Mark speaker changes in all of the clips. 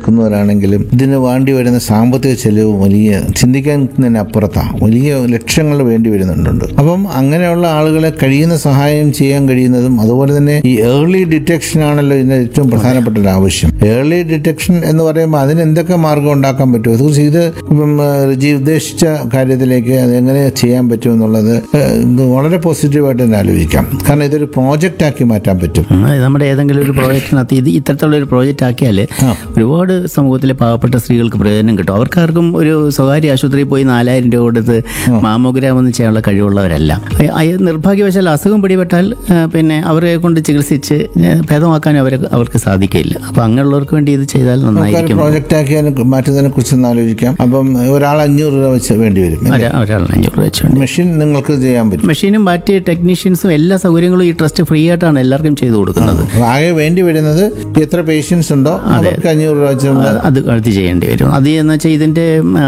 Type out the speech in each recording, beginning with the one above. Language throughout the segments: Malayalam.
Speaker 1: നിൽക്കുന്നവരാണെങ്കിലും ഇതിന് വേണ്ടി വരുന്ന സാമ്പത്തിക ചെലവ് വലിയ ചിന്തിക്കാൻ തന്നെ അപ്പുറത്താണ് വലിയ ലക്ഷ്യങ്ങൾ വേണ്ടി വരുന്നുണ്ട് അപ്പം അങ്ങനെയുള്ള ആളുകളെ കഴിയുന്ന സഹായം ചെയ്യാൻ കഴിയുന്നതും അതുപോലെ തന്നെ ഈ ഏർലി ഡിറ്റക്ഷൻ ആണല്ലോ ഇതിന്റെ ഏറ്റവും പ്രധാനപ്പെട്ട ഒരു ആവശ്യം ഏർലി ഡിറ്റക്ഷൻ എന്ന് പറയുമ്പോൾ അതിന് എന്തൊക്കെ മാർഗം ഉണ്ടാക്കാൻ പറ്റും തീർച്ചയായും ഇത് ഇപ്പം ആ, റിജി ഉദ്ദേശിച്ച കാര്യത്തിലേക്ക് അത് എങ്ങനെ ചെയ്യാൻ പറ്റും എന്നുള്ളത് ആ, ഇത് വളരെ പോസിറ്റീവായിട്ട് തന്നെ ആലോചിക്കാം കാരണം ഇതൊരു പ്രോജക്റ്റ് ആക്കി മാറ്റാൻ പറ്റും
Speaker 2: ഉം, അത് നമ്മുടെ ഏതെങ്കിലും ഒരു പ്രോജക്റ്റിനകത്ത് ഇത് ഇത്തരത്തിലുള്ള ഒരു പ്രോജക്റ്റ് ആക്കിയാൽ ഒരുപാട് സമൂഹത്തിലെ പാവപ്പെട്ട സ്ത്രീകൾക്ക് പ്രയോജനം കിട്ടും അവർക്കാർക്കും ഒരു സ്വകാര്യ ആശുപത്രിയിൽ പോയി നാലായിരം രൂപ കൊടുത്ത് മാമോഗ്രാം ഒന്നും ചെയ്യാനുള്ള കഴിവുള്ളവരല്ല അയ- അയ- നിർഭാഗ്യവശാൽ അസുഖം പിടിപെട്ടാൽ ആ, പിന്നെ അവരെ കൊണ്ട് ചികിത്സിച്ച് ആ, ഭേദമാക്കാനും അവരെ അവർക്ക് സാധിക്കില്ല അപ്പോൾ അങ്ങനെയുള്ളവർക്ക് വേണ്ടി ഇത് ചെയ്താൽ നന്നായിരിക്കും
Speaker 1: പ്രോജക്റ്റ് ആക്കി അതിനെ മാറ്റുന്നതിനെ കുറിച്ച് ഒന്ന് ആലോചിക്കാം അപ്പം ഒരാൾ അഞ്ഞൂറ് രൂപ വെച്ച് വേണ്ടി വരും
Speaker 2: ഒരാ- ഒരാളിന് അഞ്ഞൂറ് രൂപ വെച്ചുകൊണ്ട്
Speaker 1: മെഷീൻ നിങ്ങൾക്ക് ചെയ്യാൻ പറ്റും
Speaker 2: മെഷീനും മറ്റ് ടെക്നീഷ്യൻസും എല്ലാ സൗകര്യങ്ങളും ഈ ട്രസ്റ്റ് ഫ്രീ ആയിട്ടാണ് എല്ലാവർക്കും ചെയ്തു കൊടുക്കുന്നത്
Speaker 1: ആകെ വേണ്ടി വരുന്നത് എത്ര പേഷ്യൻസ് ഉണ്ടോ അവർക്ക് അഞ്ഞൂറ് രൂപ വെച്ച് നമ്മൾ
Speaker 2: അത് അത് ചെയ്യേണ്ടി വരും അത് എന്ന് വെച്ചാൽ ഇതിന്റെ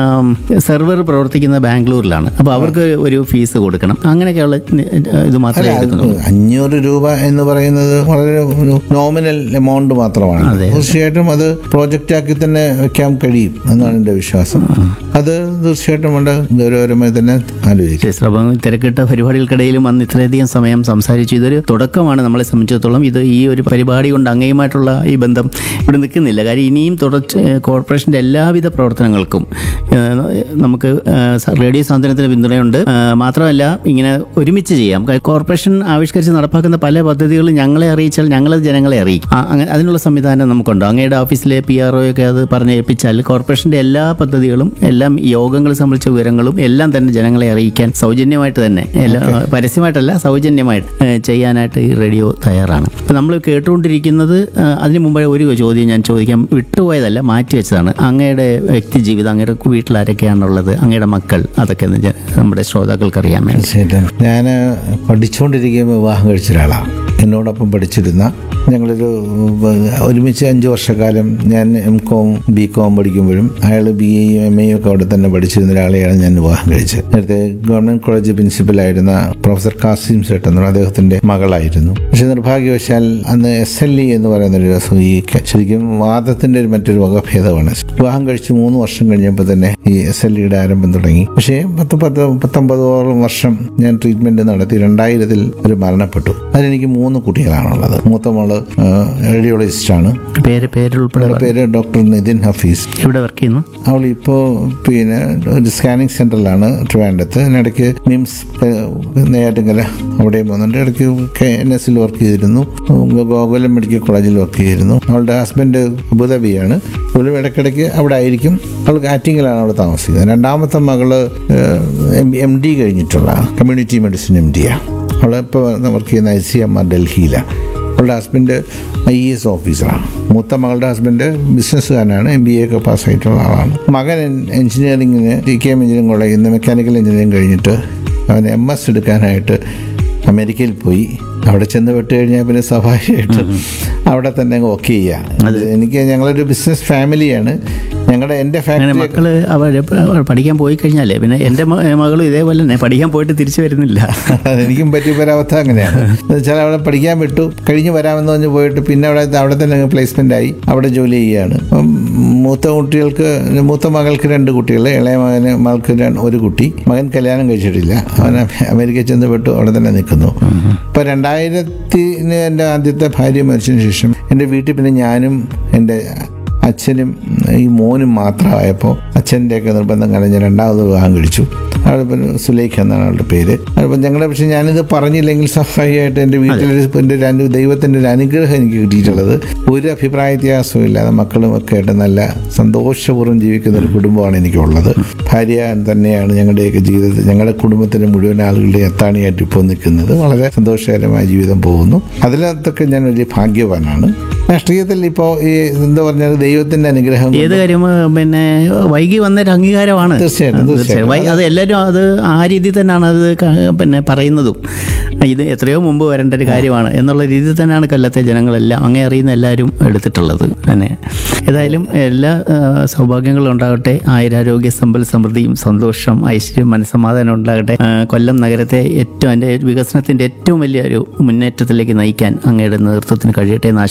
Speaker 2: സെർവർ പ്രവർത്തിക്കുന്ന ബാംഗ്ലൂരിലാണ് അപ്പോൾ അവർക്ക് ഒരു ഫീസ് കൊടുക്കണം അങ്ങനെയൊക്കെയുള്ള ഇത് മാത്രമേ എടുക്കുന്നുള്ളൂ
Speaker 1: അഞ്ഞൂറ് രൂപ എന്ന് പറയുന്നത് വളരെ ഒരു നോമിനൽ എമൗണ്ട് മാത്രമാണ് തീർച്ചയായിട്ടും അത് പ്രോജക്റ്റ് ആക്കി തന്നെ വെക്കാൻ കഴിയും എന്നാണ് എൻ്റെ വിശ്വാസം അത് തീർച്ചയായിട്ടും വളരെ ഗൗരവപരമായി തന്നെ ആലോചിക്കും
Speaker 2: ചേച്ചി, അപ്പം തിരക്കിട്ട പരിപാടികൾക്കിടയിലും അന്ന് ഇത്രയധികം സമയം സംസാരിച്ചു ഇതൊരു തുടക്കമാണ് നമ്മളെ സംബന്ധിച്ചിടത്തോളം ഇത് ഈ ഒരു പരിപാടി കൊണ്ട് അങ്ങയുമായിട്ടുള്ള ഈ ബന്ധം ഇവിടെ നിൽക്കുന്നില്ല കാര്യം ഇനിയും തുടർച്ച കോർപ്പറേഷൻ്റെ എല്ലാവിധ പ്രവർത്തനങ്ങൾക്കും ഏഹ്, നമുക്ക് ഏഹ്, റേഡിയോ സാന്ത്വനത്തിന് പിന്തുണയുണ്ട് ഏഹ്, മാത്രമല്ല ഇങ്ങനെ ഒരുമിച്ച് ചെയ്യാം കാര്യം കോർപ്പറേഷൻ ആവിഷ്കരിച്ച് നടപ്പാക്കുന്ന പല പദ്ധതികളും ഞങ്ങളെ അറിയിച്ചാൽ ഞങ്ങളത് ജനങ്ങളെ അറിയിക്കും ആ, അങ്ങനെ അതിനുള്ള സംവിധാനം നമുക്കുണ്ട് അങ്ങയുടെ ഓഫീസിലെ പി ആർ ഒക്കെ അത് പറഞ്ഞേൽപ്പിച്ചാൽ കോർപ്പറേഷൻ്റെ എല്ലാ പദ്ധതികളും എല്ലാം യോഗങ്ങൾ സംബന്ധിച്ച വിവരങ്ങളും എല്ലാം തന്നെ ജനങ്ങളെ അറിയിക്കാൻ സൗജന്യമായിട്ട് തന്നെ എല്ലാ പരസ്യമായിട്ടല്ല സൗജന്യമായിട്ട് ഏഹ്, ചെയ്യാനായിട്ട് ഈ റേഡിയോ തയ്യാറാണ് അപ്പം നമ്മൾ കേട്ടുകൊണ്ടിരിക്കുന്നത് ഏഹ്, അതിന് മുമ്പേ ഒരു ചോദ്യം ഞാൻ ചോദിക്കാൻ വിട്ടുപോയതല്ല മാറ്റി വെച്ചതാണ് അങ്ങയുടെ വ്യക്തി ജീവിതം അങ്ങയുടെ വീട്ടിൽ ആരൊക്കെയാണുള്ളത് അങ്ങയുടെ മക്കൾ അതൊക്കെ ഒന്ന് ജ- നമ്മുടെ ശ്രോതാക്കൾക്ക് അറിയാൻ വേണ്ടി
Speaker 1: തീർച്ചയായിട്ടും ഞാൻ പഠിച്ചുകൊണ്ടിരിക്കുമ്പോൾ വിവാഹം കഴിച്ച ഒരാളാണ് എന്നോടൊപ്പം പഠിച്ചിരുന്ന ഞങ്ങളൊരു ഉം, ഒരുമിച്ച് അഞ്ച് വർഷക്കാലം ഞാൻ എം കോം ബി കോം പഠിക്കുമ്പോഴും അയാൾ ബി എയും എം എയും ഒക്കെ അവിടെ തന്നെ പഠിച്ചിരുന്ന ഒരാളെയാണ് ഞാൻ വിവാഹം കഴിച്ചത് നേരത്തെ ഗവൺമെന്റ് കോളേജ് പ്രിൻസിപ്പലായിരുന്ന പ്രൊഫസർ കാസിം സേട്ട് എന്ന് പറഞ്ഞ അദ്ദേഹത്തിന്റെ മകളായിരുന്നു പക്ഷെ നിർഭാഗ്യവശാൽ അന്ന് എസ് എൽ ഇ എന്ന് പറയുന്ന ഒരു അസുഖം ഈ ക- ശരിക്കും വാദത്തിന്റെ ഒരു മറ്റൊരു വകഭേദമാണ് വിവാഹം കഴിച്ച് മൂന്ന് വർഷം കഴിഞ്ഞപ്പോൾ തന്നെ ഈ എസ് എൽ ഇയുടെ ആരംഭം തുടങ്ങി പക്ഷേ പത്ത് പത്ത് പത്തൊമ്പതോളം വർഷം ഞാൻ ട്രീറ്റ്മെന്റ് നടത്തി രണ്ടായിരത്തിൽ ഒരു മരണപ്പെട്ടു അതിലെനിക്ക് മൂന്ന് കുട്ടികളാണുള്ളത് മൂത്ത മോള് റേഡിയോളജിസ്റ്റ് ആണ്
Speaker 2: പേര് പേരുൾപ്പെടെ
Speaker 1: അവളുടെ പേര് ഡോക്ടർ നിതിൻ ഹഫീസ്
Speaker 2: ഇവിടെ വർക്ക് ചെയ്യുന്നു
Speaker 1: അവൾ ഇപ്പോൾ പിന്നെ ഒരു സ്കാനിങ് സെന്ററിലാണ് ട്രിവാൻഡത്ത് ഇതിനിടയ്ക്ക് മിംസ് ഏഹ്, നെയ്യാറ്റിങ്കര അവിടെയും പോകുന്നുണ്ട് ഇടയ്ക്ക് കെ എൻ എസിൽ വർക്ക് ചെയ്തിരുന്നു ഗോകുലം മെഡിക്കൽ കോളേജിൽ വർക്ക് ചെയ്തിരുന്നു അവളുടെ ഹസ്ബൻഡ് അബുദാബിയാണ് അവളും ഇടയ്ക്കിടയ്ക്ക് അവിടെ ആയിരിക്കും അവൾ ആറ്റിങ്ങിലാണ് അവിടെ താമസിക്കുന്നത് രണ്ടാമത്തെ മകള് എം ഡി കഴിഞ്ഞിട്ടുള്ള കമ്മ്യൂണിറ്റി മെഡിസിൻ എം ഡിയാണ് അവളിപ്പോൾ വർക്ക് ചെയ്യുന്ന ഐ സി എം ആർ ഡൽഹിയിലാണ് അവളുടെ ഹസ്ബൻഡ് ഐ ഇ എസ് ഓഫീസറാണ് മൂത്ത മകളുടെ ഹസ്ബൻഡ് ബിസിനസ്സുകാരനാണ് എം ബി എ ഒക്കെ പാസ്സായിട്ടുള്ള ആളാണ് മകൻ എഞ്ചിനീയറിങ്ങിന് ടി കെ എം എഞ്ചിനീയറിംഗ് കോളേജിൽ നിന്ന് മെക്കാനിക്കൽ എഞ്ചിനീയറിംഗ് കഴിഞ്ഞിട്ട് അവൻ എം എസ് എടുക്കാനായിട്ട് അമേരിക്കയിൽ പോയി അവിടെ ചെന്ന് വിട്ട് കഴിഞ്ഞാൽ പിന്നെ സ്വാഭാവികമായിട്ട് അവിടെ തന്നെ വർക്ക് ചെയ്യുക അത് എനിക്ക് ഞങ്ങളൊരു ബിസിനസ് ഫാമിലിയാണ് ഞങ്ങളുടെ എൻ്റെ
Speaker 2: അങ്ങനെ
Speaker 1: ഫാമിലി
Speaker 2: മക്കള് അവർ പഠിക്കാൻ പോയി കഴിഞ്ഞാലേ പിന്നെ എൻ്റെ മ- മകളും ഇതേപോലെ തന്നെ പഠിക്കാൻ പോയിട്ട് തിരിച്ചു വരുന്നില്ല
Speaker 1: എനിക്കും പറ്റിയ ഒരവസ്ഥ അങ്ങനെയാണ് എന്ന് വെച്ചാൽ അവിടെ പഠിക്കാൻ വിട്ടു കഴിഞ്ഞ് വരാമെന്ന് പറഞ്ഞ് പോയിട്ട് പിന്നെ അവിടെ അവിടെ തന്നെ പ്ലേസ്മെന്റ് ആയി അവിടെ ജോലി ചെയ്യുകയാണ് അപ്പം മൂത്ത കുട്ടികൾക്ക് മൂത്ത മകൾക്ക് രണ്ട് കുട്ടികൾ ഇളയ മകന് മകൾക്ക് രണ്ട് ഒരു കുട്ടി മകൻ കല്യാണം കഴിച്ചിട്ടില്ല അവൻ അമേരിക്കയിൽ ചെന്ന് വിട്ടു അവിടെ തന്നെ നിൽക്കുന്നു ഇപ്പം രണ്ടായിരത്തിന് എൻ്റെ ആദ്യത്തെ ഭാര്യ മരിച്ചതിന് ശേഷം എൻ്റെ വീട്ടിൽ പിന്നെ ഞാനും എൻ്റെ അച്ഛനും ഈ മോനും മാത്രമായപ്പോൾ അച്ഛൻ്റെയൊക്കെ നിർബന്ധം കാരണം ഞാൻ രണ്ടാമത് വിവാഹം കഴിച്ചു അവളുടെ പേര് സുലേഖ എന്നാണ് അവളുടെ പേര് അപ്പം ഞങ്ങളുടെ പക്ഷെ ഞാനിത് പറഞ്ഞില്ലെങ്കിൽ സ്വാഭാവികമായിട്ട് എൻ്റെ വീട്ടിൽ എൻ്റെ രണ്ട് ദൈവത്തിൻ്റെ ഒരു അനുഗ്രഹം എനിക്ക് കിട്ടിയിട്ടുള്ളത് ഒരു അഭിപ്രായ വ്യത്യാസവും ഇല്ലാതെ മക്കളും ഒക്കെ ആയിട്ട് നല്ല സന്തോഷപൂർവ്വം ജീവിക്കുന്ന ഒരു കുടുംബമാണ് എനിക്കുള്ളത് ഭാര്യ തന്നെയാണ് ഞങ്ങളുടെയൊക്കെ ജീവിതത്തിൽ ഞങ്ങളുടെ കുടുംബത്തിൻ്റെ മുഴുവൻ ആളുകളുടെ എത്താണിയായിട്ട് ഇപ്പോൾ നിൽക്കുന്നത് വളരെ സന്തോഷകരമായ ജീവിതം പോകുന്നു അതിനകത്തൊക്കെ ഞാൻ വലിയ ഭാഗ്യവാനാണ് രാഷ്ട്രീയത്തിൽ ഇപ്പോൾ ഈ എന്താ പറഞ്ഞാൽ ദൈവത്തിൻ്റെ അനുഗ്രഹം കൊണ്ട്
Speaker 2: ഏത് കാര്യം ആ, പിന്നെ വൈകി വന്നൊരു അംഗീകാരമാണ്
Speaker 1: തീർച്ചയായിട്ടും,
Speaker 2: അത്
Speaker 1: തീർച്ചയായിട്ടും.
Speaker 2: വൈ- അത് എല്ലാവരും അത് ആ രീതിയിൽ തന്നെയാണ് അത് ക- പിന്നെ പറയുന്നതും ഇത് എത്രയോ മുമ്പ് വരേണ്ട ഒരു കാര്യമാണ് എന്നുള്ള രീതിയിൽ തന്നെയാണ് കൊല്ലത്തെ ജനങ്ങളെല്ലാം അങ്ങേ അറിയുന്ന എല്ലാവരും എടുത്തിട്ടുള്ളത് തന്നെ ഏതായാലും എല്ലാ ആ, സൗഭാഗ്യങ്ങളും ഉണ്ടാകട്ടെ ആയുരാരോഗ്യ സമ്പൽ സമൃദ്ധിയും സന്തോഷം ഐശ്വര്യം മനസ്സമാധാനം ഉണ്ടാകട്ടെ ആ, കൊല്ലം നഗരത്തെ ഏറ്റവും അതിൻ്റെ വികസനത്തിൻ്റെ ഏറ്റവും വലിയ ഒരു മുന്നേറ്റത്തിലേക്ക് നയിക്കാൻ അങ്ങയുടെ നേതൃത്വത്തിന് കഴിയട്ടെ എന്ന് ആശംസിക്കുന്നു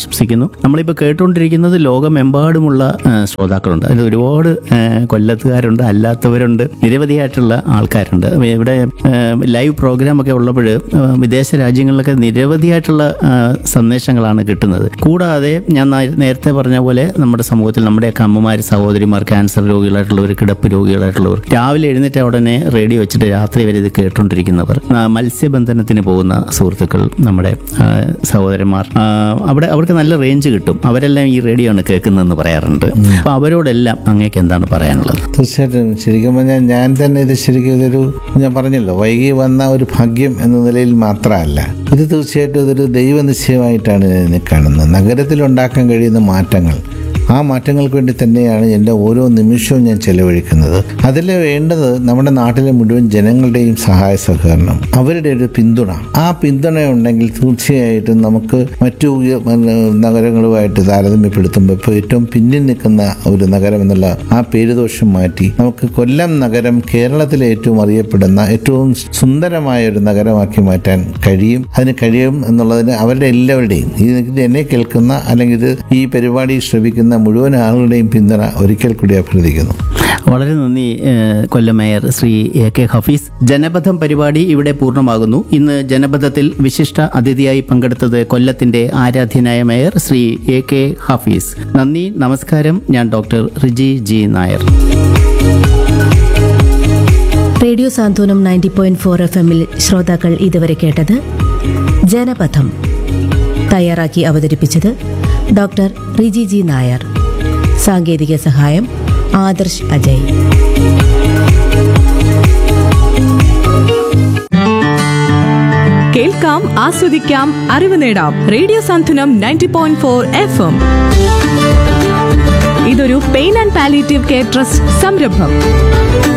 Speaker 2: നമ്മളിപ്പോൾ കേട്ടുകൊണ്ടിരിക്കുന്നത് ലോകമെമ്പാടുമുള്ള ആ, ശ്രോതാക്കളുണ്ട് അതിൽ ഒരുപാട് ആ, കൊല്ലത്തുകാരുണ്ട് അല്ലാത്തവരുണ്ട് നിരവധിയായിട്ടുള്ള ആൾക്കാരുണ്ട് ഇവിടെ ആ, ലൈവ് പ്രോഗ്രാം ഒക്കെ ഉള്ളപ്പോൾ വിദേശ രാജ്യങ്ങളിലൊക്കെ നിരവധിയായിട്ടുള്ള ആ, സന്ദേശങ്ങളാണ് കിട്ടുന്നത് കൂടാതെ ഞാൻ നേ- നേരത്തെ പറഞ്ഞ പോലെ നമ്മുടെ സമൂഹത്തിൽ നമ്മുടെയൊക്കെ അമ്മമാർ സഹോദരിമാർ ക്യാൻസർ രോഗികളായിട്ടുള്ളവർ കിടപ്പ് രോഗികളായിട്ടുള്ളവർ രാവിലെ എഴുന്നേറ്റ് ഉടനെ റേഡിയോ വെച്ചിട്ട് രാത്രി വരെ ഇത് കേട്ടുകൊണ്ടിരിക്കുന്നവർ ആ, മത്സ്യബന്ധനത്തിന് പോകുന്ന സുഹൃത്തുക്കൾ നമ്മുടെ ആ, സഹോദരന്മാർ ആ, അവിടെ അവർക്ക് നല്ല റേഞ്ച് കിട്ടും അവരെല്ലാം ഈ റേഡിയോ ആണ് കേൾക്കുന്നതെന്ന് പറയാറുണ്ട് അപ്പോൾ അവരോടെല്ലാം അങ്ങേക്ക് എന്താണ് പറയാനുള്ളത്
Speaker 1: തീർച്ചയായിട്ടും ശരിക്കും പറഞ്ഞാൽ ഞാൻ തന്നെ ഇത് ശരിക്കും ഇതൊരു ഞാൻ പറഞ്ഞല്ലോ വൈകി വന്ന ഒരു ഭാഗ്യം എന്ന നിലയിൽ മാത്രമല്ല ഇത് തീർച്ചയായിട്ടും ഇതൊരു ദൈവനിശ്ചയമായിട്ടാണ് ഞാൻ ഇതിനെ കാണുന്നത് നഗരത്തിൽ ഉണ്ടാക്കാൻ കഴിയുന്ന മാറ്റങ്ങൾ ആ മാറ്റങ്ങൾക്ക് വേണ്ടി തന്നെയാണ് എൻ്റെ ഓരോ നിമിഷവും ഞാൻ ചെലവഴിക്കുന്നത് അതിൽ വേണ്ടത് നമ്മുടെ നാട്ടിലെ മുഴുവൻ ജനങ്ങളുടെയും സഹായ സഹകരണം അവരുടെ ഒരു പിന്തുണ ആ പിന്തുണ ഉണ്ടെങ്കിൽ തീർച്ചയായിട്ടും നമുക്ക് മറ്റു ഉയ- പിന്നെ നഗരങ്ങളുമായിട്ട് താരതമ്യപ്പെടുത്തുമ്പോൾ ഇപ്പോൾ ഏറ്റവും പിന്നിൽ നിൽക്കുന്ന ഒരു നഗരം എന്നുള്ള ആ പേരുദോഷം മാറ്റി നമുക്ക് കൊല്ലം നഗരം കേരളത്തിലെ ഏറ്റവും അറിയപ്പെടുന്ന ഏറ്റവും സുന്ദരമായ ഒരു നഗരമാക്കി മാറ്റാൻ കഴിയും അതിന് കഴിയും എന്നുള്ളതിന് അവരുടെ എല്ലാവരുടെയും ഇത് എന്നെ കേൾക്കുന്ന അല്ലെങ്കിൽ ഇത് ഈ പരിപാടി ശ്രവിക്കുന്ന മുഴുവൻ ആളുകളുടെയും പിന്തുണ ഒരിക്കൽ കൂടി അഭ്യർത്ഥിക്കുന്നു
Speaker 2: വളരെ നന്ദി ഏഹ്, Kollam mayor Shri A K Hafeez Janapatham പരിപാടി ഇവിടെ പൂർണ്ണമാകുന്നു ഇന്ന് ജനപഥത്തിൽ വിശിഷ്ട അതിഥിയായി പങ്കെടുത്തത് കൊല്ലത്തിന്റെ ആരാധ്യനായ mayor Shri A K Hafeez നന്ദി നമസ്കാരം ഞാൻ doctor Riji G Nair
Speaker 3: radio Santhwanam ninety point four F എമ്മിൽ ശ്രോതാക്കൾ ഇതുവരെ കേട്ടത് ജനപഥം തയ്യാറാക്കി അവതരിപ്പിച്ചത് ഡോക്ടർ റിജി ജി നായർ സാങ്കേതിക സഹായം ആദർശ് അജയ്
Speaker 4: കേൾക്കാം ആസ്വദിക്കാം അറിവ് നേടാം radio Santhwanam ninety point four F M ഇതൊരു pain and palliative care trust സംരംഭം